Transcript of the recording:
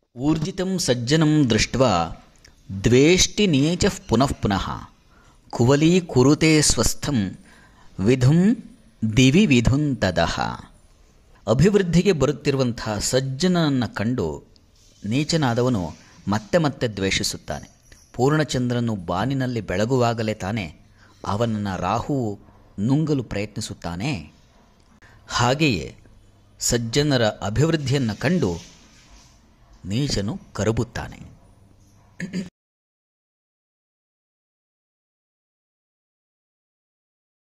ಊರ್ಜಿತಂ ಸಜ್ಜನಂ ದೃಷ್ಟ್ವಾ ದ್ವೇಷ್ಟಿ ನೀಚಃ ಪುನಃ ಪುನಃ ಕುವಲೀ ಕುರುತೆ ಸ್ವಸ್ಥಂ ವಿಧುಂ ದಿವಿ ವಿಧುಂತದಃ ಅಭಿವೃದ್ಧಿಗೆ ಬರುತ್ತಿರುವಂತಹ ಸಜ್ಜನನನ್ನು ಕಂಡು ನೀಚನಾದವನು ಮತ್ತೆ ಮತ್ತೆ ದ್ವೇಷಿಸುತ್ತಾನೆ ಪೂರ್ಣಚಂದ್ರನು ಬಾನಿನಲ್ಲಿ ಬೆಳಗುವಾಗಲೇ ತಾನೇ ಅವನನ್ನು ರಾಹುವು ನುಂಗಲು ಪ್ರಯತ್ನಿಸುತ್ತಾನೆ ಹಾಗೆಯೇ ಸಜ್ಜನರ ಅಭಿವೃದ್ಧಿಯನ್ನು ಕಂಡು ನೀಚನು ಕರಬುತ್ತಾನೆ